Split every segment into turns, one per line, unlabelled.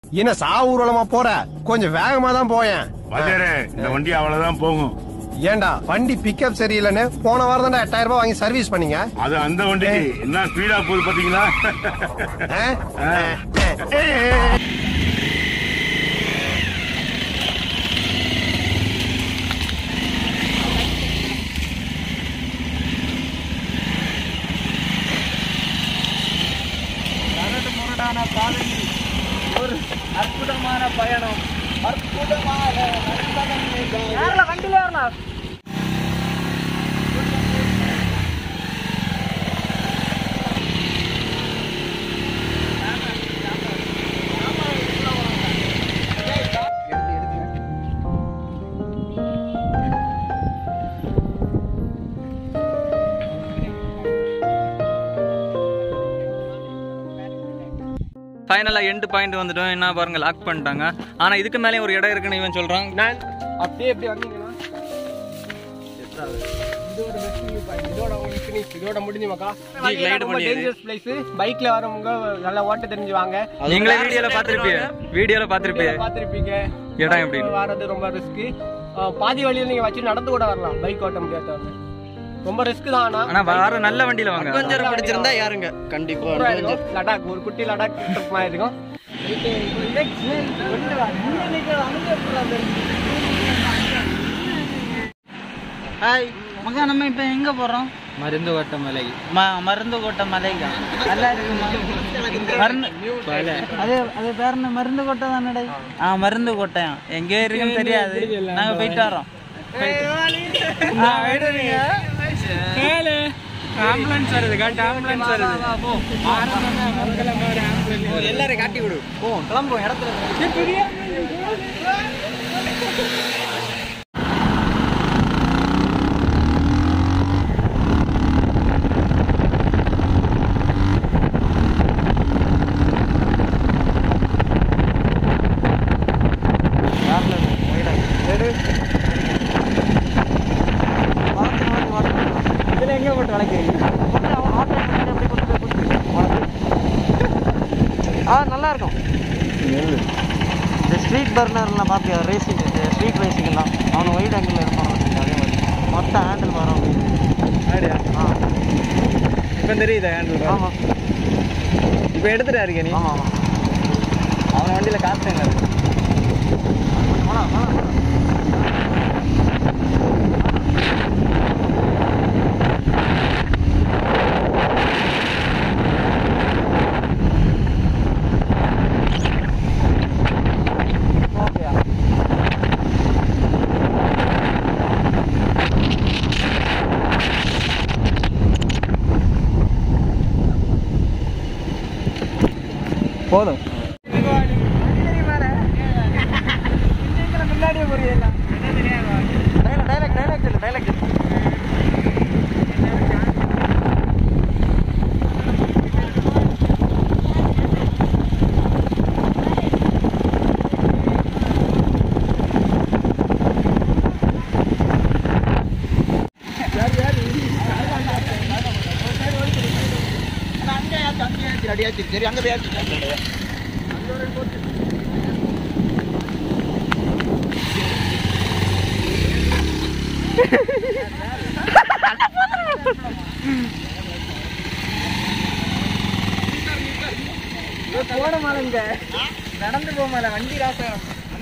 என்ன சா ஊர்வலமா போற கொஞ்சம் வேகமா தான் போயேன்
வாத்தியாரே இந்த வண்டி அவ்வளவுதான் போகும்
ஏன்டா வண்டி பிக்கப் சரியில்லைன்னு போன வாரம் தான் எட்டாயிரம் ரூபாய் வாங்கி சர்வீஸ் பண்ணீங்க
அது அந்த வண்டிக்கு என்ன ஸ்பீடா போகுது பாத்தீங்களா
ஆ?
ஆ.
கரடு முரடான பாதையில் ஒரு அற்புதமான பயணம் அற்புதமான வண்டியில ஏறலாம்
ஃபைனலாக எண்டு பாயிண்ட் வந்துட்டோம் என்ன பாருங்க லாக் பண்ணிட்டாங்க ஆனால் இதுக்கு மேலே ஒரு இடம் இருக்குன்னு இவன் சொல்கிறான்
நான் அப்படியே எப்படி வந்தீங்கன்னா இதோட best view point. இதோட உங்களுக்கு finish. இதோட முடிஞ்சு மக்கா
glide பண்ணியது.
டேஞ்சரஸ் பிளேஸ் பைக்ல வரவங்க நல்லா ஓட்ட தெரிஞ்சுவாங்க
நீங்களே வீடியோவில் பார்த்துருப்பீங்க வீடியோவில் பார்த்துருப்பீங்க
பார்த்திருப்பீங்க
இடம் எப்படி
வர்றது ரொம்ப ரிஸ்க் பாதி வழியில நீங்க வச்சு நடந்து கூட வரலாம் பைக் ஓட்ட முடியாதவங்க ரொம்ப ரிஸ்க் தான் ஆனா
ஆனால் வர நல்ல வண்டியில் வாங்க
கொஞ்சம் பிடிச்சிருந்தா யாருங்க கண்டிப்பா
சூப்பரா இருக்கும் லடாக் ஒரு குட்டி லடாக் ட்ரிப் மாதிரி இருக்கும்
ஹாய் மகா நம்ம இப்ப எங்க போறோம்
மருந்து ஓட்ட மலை
ம மருந்து கோட்டை மலைக்கா நல்லா இருக்குமா மருந்து அது அது பேர் என்ன மருந்து கோட்டை தானடா ஆ மருந்து கோட்டையா எங்க இருக்குன்னு தெரியாது நாங்க போயிட்டு வரோம் ஆ, போயிட்டு வரீங்க?
ஆம்புலன்ஸ் வருது காட்டு ஆம்புலன்ஸ் வருது
எல்லாரும் காட்டி விடு ஓ கிளம்புவோம் இடத்துல இதுல எங்க போட்டு வளைக்கிறீங்க ஆ நல்லா இருக்கும் இந்த ஸ்ட்ரீட் பர்னர்லாம் பார்த்தியா ரேசிங் ஸ்ட்ரீட் ரேசிங் எல்லாம் அவனை ஒயிட் ஆங்கிள் இருப்பான் அதே மாதிரி மொத்தம் ஹேண்டில் வரும்
அப்படியா
ஆ
இப்போ தெரியுதா ஹேண்டில்
ஆமாம்
இப்போ எடுத்துட்டா இருக்க நீ
ஆமாம் ஆமாம்
அவன் வண்டியில் காசு என்ன இருக்கு
போலாம் போலாம்
போதும்
முன்னாடியே புரியல
டைலாக் டைலாக் சொல்லு டைலாக் சொல்லு சரி அங்க போய்
போட மாலங்க நடந்து போக மால வண்டி ராசம்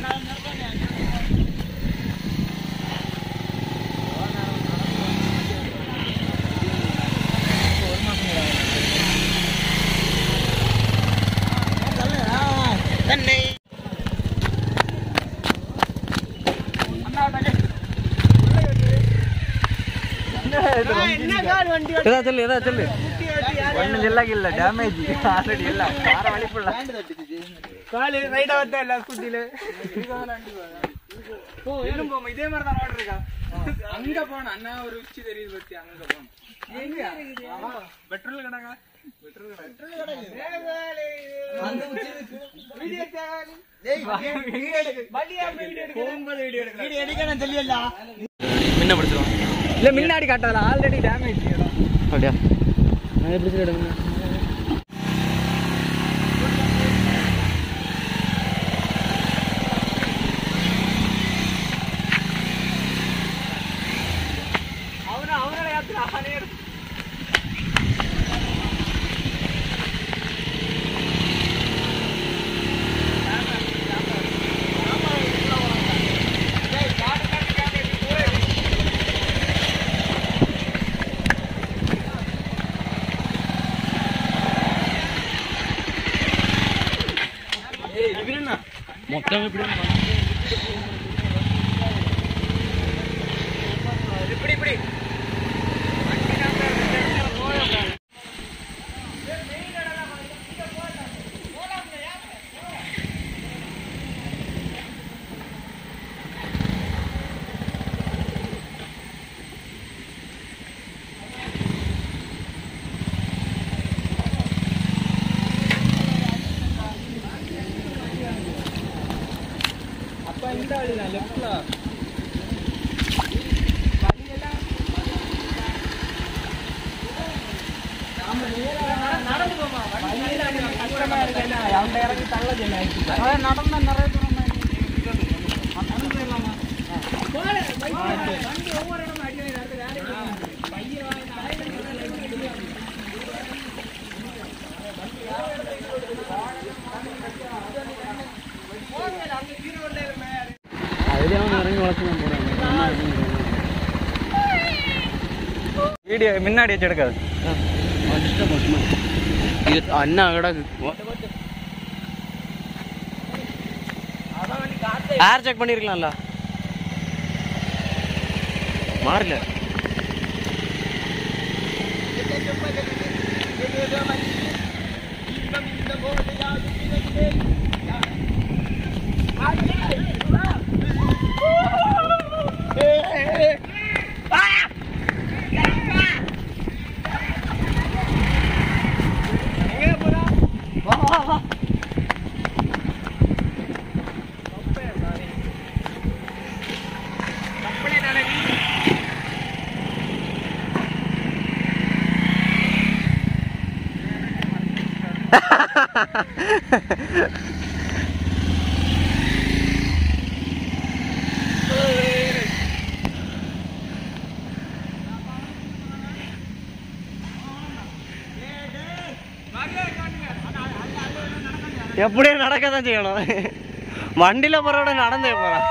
என்ன கால் வண்டி
எதா சொல்லு எதா சொல்லு ஒன்றும் சொல்லாக இல்லை டேமேஜ் ஆல்ரெடி இல்லை வார வலிப்புள்ள
காலு ரைடா வந்தா இல்ல ஸ்கூட்டில போ இன்னும் போமா இதே மாதிரி தான் ரோடு இருக்கா அங்க போன அண்ணா ஒரு உச்சி தெரியுது பத்தி அங்க போன பெட்ரோல் கடாங்க
முன்ன பிடிச்சிருவான்
இல்ல முன்னாடி காட்டாத ஆல்ரெடி டேமேஜ்
அப்படியா
நான் எப்படி எடுங்க
நடந்த நிறைய தூரம்
வீடியோ முன்னாடி வச்சு எடுக்காது
அண்ணா கிடக்கு ஏர் செக் பண்ணிருக்கலாம்ல மாறல எப்படியும் நடக்க தான் செய்யணும் வண்டியில போறோட நடந்தே போறான்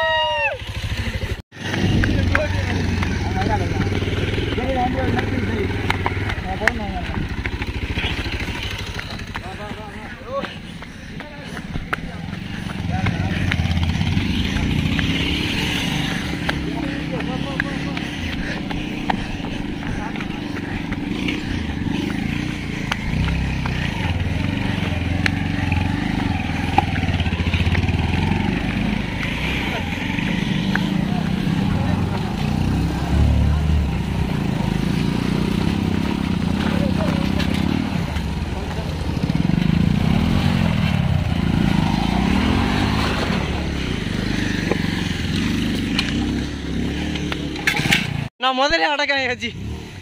நான் முதல்ல அடக்கம் ஏச்சி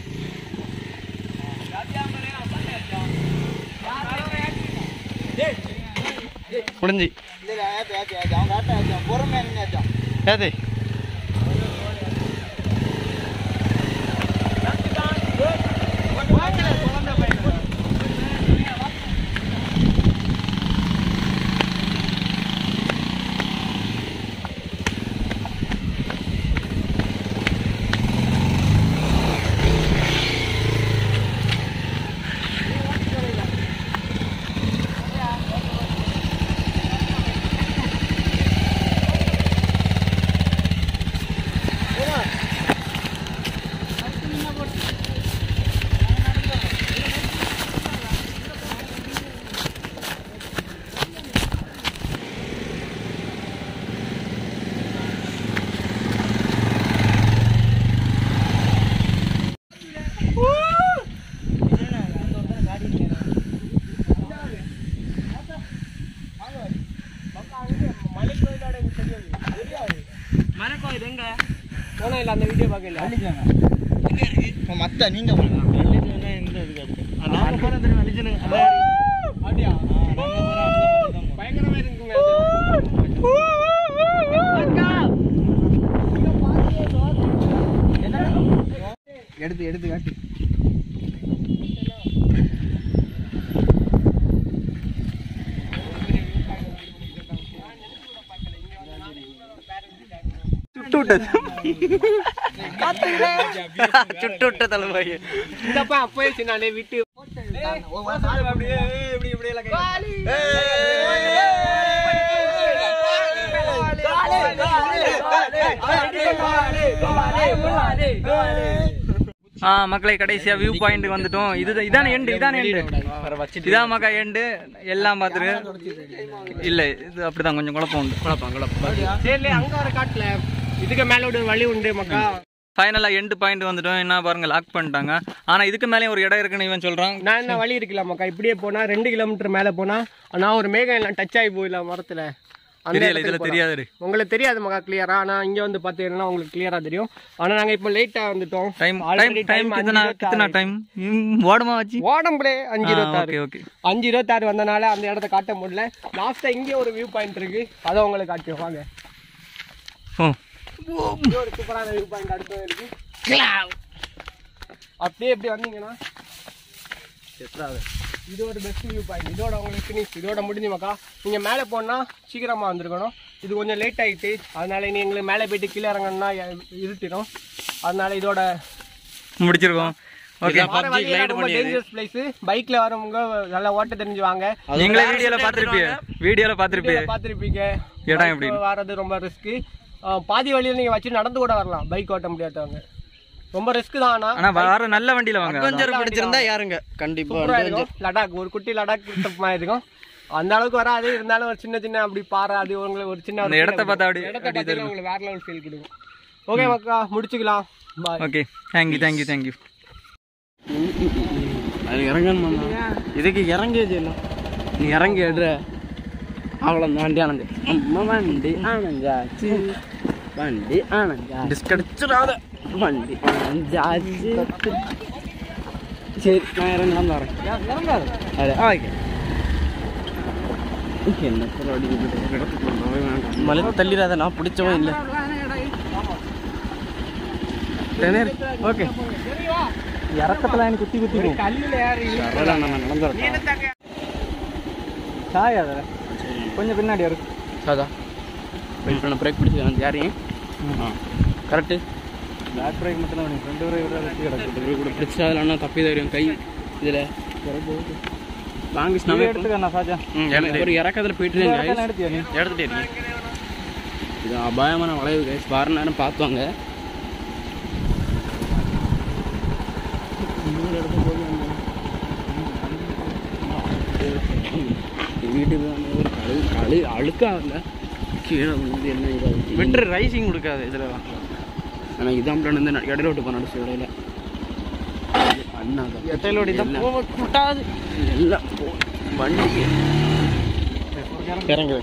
முடிஞ்சு ஏது போனா இல்ல அந்த வீடியோ பார்க்கல
மத்த நீங்க நாங்க போறது வெளிச்சனு
அப்படியா பயங்கரமா இருக்குங்க அது
எடுத்து எடுத்து காட்டு
சுட்டு விட்டது சுட்டு விட்ட தலைமை இந்தப்பா அப்பயே சின்னாலே விட்டு
அப்படியே இப்படி இப்படி எல்லாம்
ஆ மக்களை கடைசியா வியூ பாயிண்ட் வந்துட்டோம் இது இதான எண்டு இதான எண்டு இதான் மக்கா எண்டு எல்லாம் பார்த்துரு இல்ல இது அப்படிதான் கொஞ்சம் குழப்பம் உண்டு குழப்பம் குழப்பம்
சரி அங்க வர காட்டுல இதுக்கு மேல ஒரு வழி உண்டு மக்கா
ஃபைனலாக எண்டு பாயிண்ட் வந்துட்டோம் என்ன பாருங்க லாக் பண்ணிட்டாங்க ஆனா இதுக்கு மேலே ஒரு இடம் இருக்குன்னு இவன் சொல்றான்
நான் என்ன வழி இருக்குல்ல மக்கா இப்படியே போனா ரெண்டு கிலோமீட்டர் மேல போனா நான் ஒரு மேகம் எல்லாம் டச் ஆகி போயிடலாம் மரத்துல அந்த
தெரியல
இடத்துக்கு
இதுல
போலாம்.
தெரியாது
உங்களுக்கு தெரியாது மக்கா கிளியரா ஆனா இங்க வந்து பாத்தீங்கன்னா உங்களுக்கு கிளியரா தெரியும் ஆனா நாங்க இப்போ லேட்டா வந்துட்டோம்
time
Already
time time
time
கித்தனா
அஞ்சு
கித்தனா டைம் ஓடமா வச்சு
ஓடம்புலே அஞ்சு இருபத்தாறு
ஓகே ஓகே
அஞ்சு இருபத்தாறு வந்தனால அந்த இடத்த காட்ட முடியல லாஸ்டா இங்கே ஒரு வியூ பாயிண்ட் இருக்கு அதை உங்களுக்கு காட்டுவோம் வாங்க
ஓ
இங்க ஒரு சூப்பரான வியூ பாயிண்ட் அடுத்து இருக்கு அப்படியே எப்படி வந்தீங்கன்னா இது ஒரு பெஸ்ட் வியூ பாயிண்ட் இதோட உங்களுக்கு ஃபினிஷ் இதோட முடிஞ்சு மக்கா நீங்க மேலே போனா சீக்கிரமா வந்திருக்கணும் இது கொஞ்சம் லேட் ஆயிட்டு அதனால நீ எங்களுக்கு மேலே போயிட்டு கீழே இறங்கணும்னா இருட்டிடும் அதனால இதோட
முடிச்சிருக்கோம் ஓகே
வர வழியெல்லாம் ரொம்ப டேஞ்சரஸ் பிளேஸ் பைக்ல வரவங்க நல்லா ஓட்ட தெரிஞ்சு வாங்க
நீங்களே வீடியோல பாத்திருப்பீங்க வீடியோல பாத்திருப்பீங்க
பார்த்துருப்பீங்க
இடம் எப்படி?
வர்றது ரொம்ப ரிஸ்க் பாதி வழியில நீங்க வச்சு நடந்து கூட வரலாம் பைக் ஓட்ட முடியாதவங்க ரொம்ப ரிஸ்க் தான் ஆனா
ஆனா வர நல்ல வண்டியில வாங்க அதான்.
அட்வென்ச்சர் பிடிச்சிருந்தா யாருங்க கண்டிப்பா
சூப்பரா இருக்கும் லடாக் ஒரு குட்டி லடாக் trip மாதிரி இருக்கும் அந்த அளவுக்கு வராது இருந்தாலும் ஒரு சின்ன சின்ன அப்படி பாறை அது உங்களுக்கு ஒரு சின்ன ஒரு
அந்த
feel
இடத்த பார்த்தா அப்படி-
இடத்த பார்த்தா உங்களுக்கு வேற லெவல் ஃபீல் கொடுக்கும் ஓகே மக்கா முடிச்சுக்கலாம் bye
okay thank you thank you thank you
அது இறங்கணும் இதுக்கு இறங்கேஜ் இல்லை நீ இறங்கி எடுற அவ்வளோ வண்டி ஆனந்து அம்மா வண்டி ஆனந்தாச்சு வண்டி ஆனந்தா டிஸ்கடிச்சிடாத வண்டி ஆனந்தாச்சு சரி நான் இறங்கலாம் வரேன் இறங்காது அது ஓகே என்ன மலை தள்ளிடாத நான் பிடிச்சவன் இல்லை ஓகே இறக்கத்தில் எனக்கு குத்தி குத்தி போகும்
கல்லுல ஏறி
அதான் நான் நடந்துறேன்
சாய் அதில் கொஞ்சம் பின்னாடி வரும்
சாதா வெயிட் பண்ண பிரேக் பிடிச்சி வந்து யாரையும் கரெக்டு
பேக் பிரேக் மட்டும் தான் ரெண்டு பேரும் வச்சு கிடக்கு
கூட பிடிச்சா அதில் அண்ணா தப்பி தரும் கை இதில் வாங்கிச்சுனாவே
எடுத்துக்கண்ணா சாஜா
ஒரு இறக்கத்தில் போயிட்டு இருக்கேன்
எடுத்தியா நீ
எடுத்துகிட்டே இருக்கேன் இது அபாயமான வளைவு கைஸ் வார நேரம் பார்த்துவாங்க வீட்டுக்கு ஒரு கழு கழு அழுக்காகல கீழே வந்து என்ன இதாகுது
விட்டு ரைசிங் கொடுக்காது இதில்
ஆனால் இதான் பிளான் வந்து இடையில விட்டு போன நடிச்சு இடையில அண்ணாதான்
எட்டையில ஓடி தான்
எல்லாம் கூட்டாது எல்லாம் போ- வண்டிக்கு இறங்குது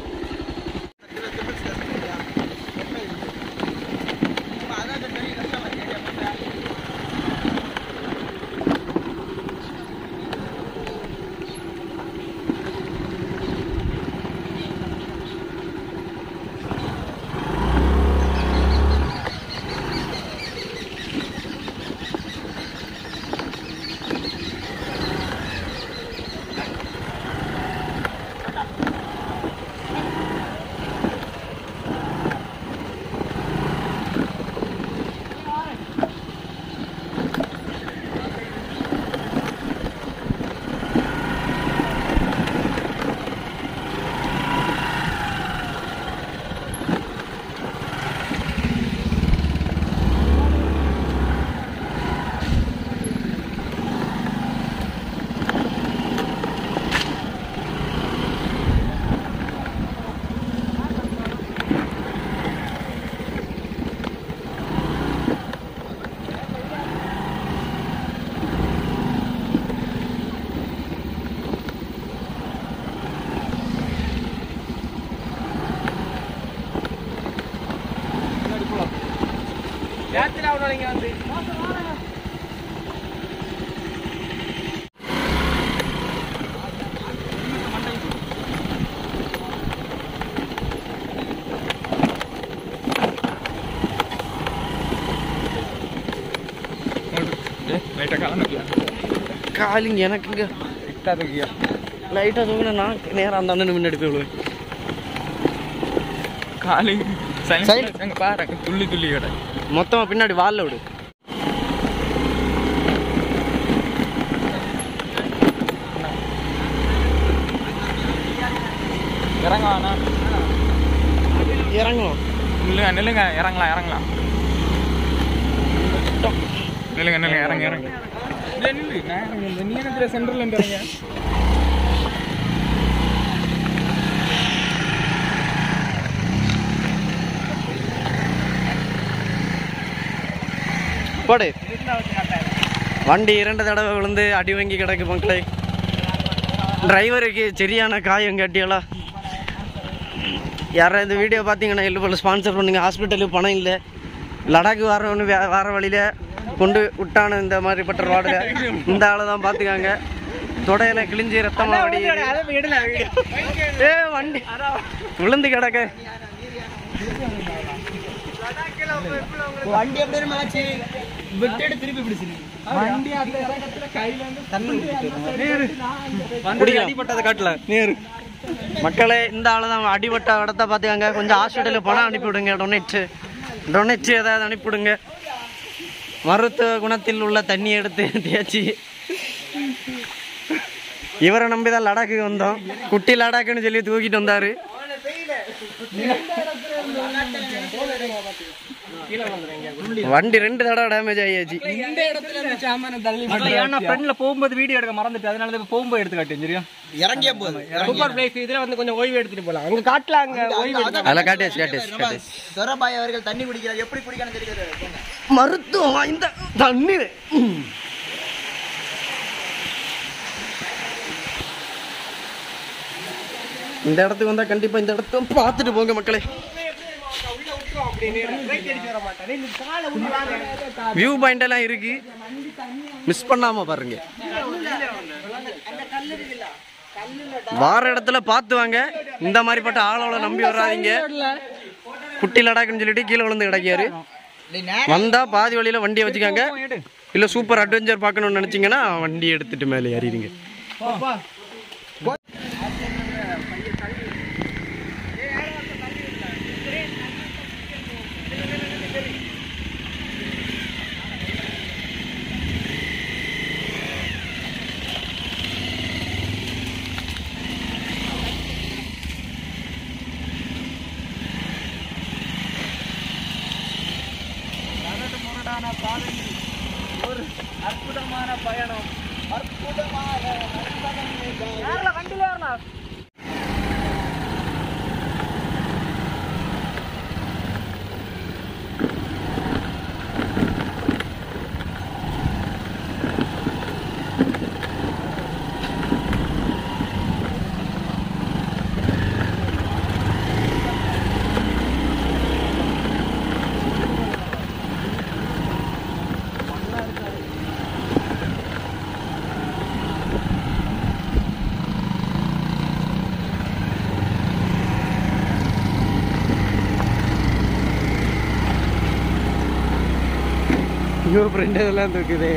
ஏத்துல அவனோட இங்க வந்து
காலிங்க எனக்குங்க லைட்டாக தூங்கின நான் நேரம் அந்த அண்ணன் முன்னாடி போய் விழுவேன்
காலு அங்கே பாரு துள்ளி துள்ளி கடை
மொத்தமாக பின்னாடி வால்ல விடு
இறங்க வேணா
இறங்கணும்
நில்லுங்க நில்லுங்க இறங்கலாம் இறங்கலாம் விட்டோம்
நில்லுங்க நில்லுங்க இறங்க இறங்க இல்ல நில்லு நான் இந்த நீரத்துல சென்டர்ல இருந்து இறங்க
போடு வண்டி இரண்டு தடவை விழுந்து அடி வாங்கி கிடக்கு மக்களே டிரைவருக்கு சரியான காயம் கட்டியலா யாரும் இந்த வீடியோ பார்த்தீங்கன்னா இல்லை போல ஸ்பான்சர் பண்ணுங்க ஹாஸ்பிட்டலுக்கு பணம் இல்லை லடாக்கு வரவனு வே- வர வழியில கொண்டு விட்டானு இந்த மாதிரிப்பட்ட ரோடில் இந்த ஆளை தான் பார்த்துக்காங்க தொடையில கிழிஞ்சி ரத்தமா வடியுது ஏ வண்டி விழுந்து கிடக்க
வண்டி எப்படி மேட்ச் விட்டுட்டு திருப்பி பிடிச்சிருக்கு வண்டி அந்த இறக்கத்துல கையில இருந்து தண்ணி
அடிப்பட்டதை காட்டல நேரு மக்களே இந்த ஆளு தான் அடிபட்ட இடத்த பார்த்துக்காங்க கொஞ்சம் ஹாஸ்பிட்டலுக்கு பணம் அனுப்பி விடுங்க டொனேட்டு டொனேட் ஏதாவது அனுப்பிவிடுங்க மருத்துவ குணத்தில் உள்ள தண்ணி எடுத்து தேய்ச்சி இவரை நம்பி தான் லடாக்கு வந்தோம் குட்டி லடாக்குன்னு சொல்லி தூக்கிட்டு வந்தாரு வண்டி ரெண்டு தடவை டேமேஜ் ஆகியாச்சு
இந்த இடத்துல இருந்து சாமான தள்ளி
ஏன்னா ஃப்ரெண்ட்ல போகும்போது வீடியோ எடுக்க மறந்துட்டு அதனால தான் போகும்போது எடுத்து காட்டு சரியா
இறங்கிய போது
சூப்பர் பிளேஸ் இதுல வந்து கொஞ்சம் ஓய்வு எடுத்துட்டு போலாம் அங்க காட்டுல அங்க ஓய்வு எடுத்து
அதெல்லாம் காட்டியாச்சு காட்டியாச்சு காட்டியாச்சு
சொரபாய் அவர்கள் தண்ணி குடிக்கிறார் எப்படி குடிக்கணும் தெரியாது
மருத்துவம் வாய்ந்த தண்ணீர் இந்த இடத்துக்கு வந்தா கண்டிப்பா இந்த இடத்த பார்த்துட்டு போங்க மக்களே வியூ பாயிண்ட் எல்லாம் இருக்கு மிஸ் பண்ணாம பாருங்க வார இடத்துல பார்த்து வாங்க இந்த மாதிரிப்பட்ட ஆளோட நம்பி வராதீங்க குட்டி லடாக்குன்னு சொல்லிட்டு கீழே விழுந்து கிடக்காரு வந்தா பாதி வழியில வண்டியை வச்சுக்காங்க இல்ல சூப்பர் அட்வென்ச்சர் பார்க்கணும்னு நினைச்சீங்கன்னா வண்டி எடுத்துட்டு மேலே ஏறிடுங்க ஐயோ ஃப்ரெண்ட் இதெல்லாம் இருக்குது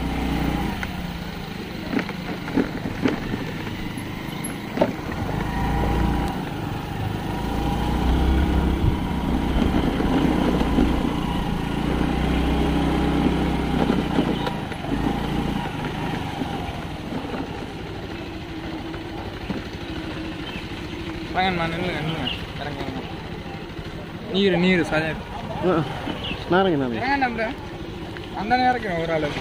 வாங்கம்மா நில்லுங்க நில்லுங்க இறங்க இறங்க நீர் நீர் சஜா
நானுங்க நானுங்க
ஏங்க நம்புற அந்த நேரம் இறக்கிறேன் ஒரு ஆளு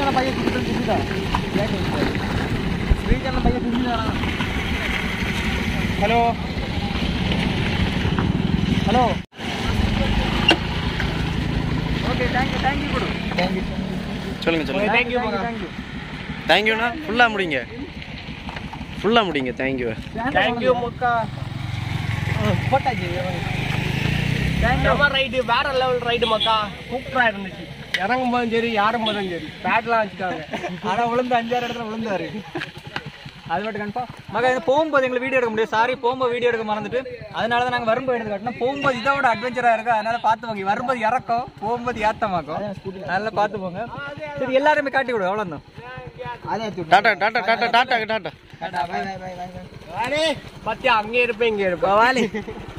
ஸ்ரீஜன பையன் கொடுத்து திட்டுதா ஸ்ரீஜன பையன் திட்டுதா
hello hello
okay thank you thank you கொடு தேங்க்யூ
சொல்லுங்க சொல்லுங்க
தேங்க்யூ மகா
தேங்க்யூண்ணா ஃபுல்லாக முடிங்க ஃபுல்லாக முடிங்க தேங்க்யூ
தேங்க்யூ மக்கா
போட்டாச்சு
நம்ம ரைடு வேற லெவல் ரைடு மக்கா சூப்பரா இருந்துச்சு இறங்கும் போதும் சரி யாரும் போதும் சரி பேட்லாம் வச்சுட்டாங்க
ஆனா விழுந்து அஞ்சாறு இடத்துல விழுந்தாரு அது மட்டும் கன்ஃபார்ம் மகா இது போகும்போது எங்களுக்கு வீடியோ எடுக்க முடியாது சாரி போகும்போது வீடியோ எடுக்க மறந்துட்டு அதனால தான் நாங்கள் வரும்போது எடுத்து காட்டினோம் போகும்போது இதை விட அட்வென்ச்சராக இருக்கும் அதனால பார்த்து போங்க வரும்போது இறக்கம் போகும்போது ஏத்தமாக்கும் நல்லா பார்த்து போங்க சரி எல்லாருமே காட்டி விடு அவ்வளோதான்
tata tata tata tata tata
பத்தியா அங்கே இருப்பேன் இங்கே இருப்பேன்
வாலி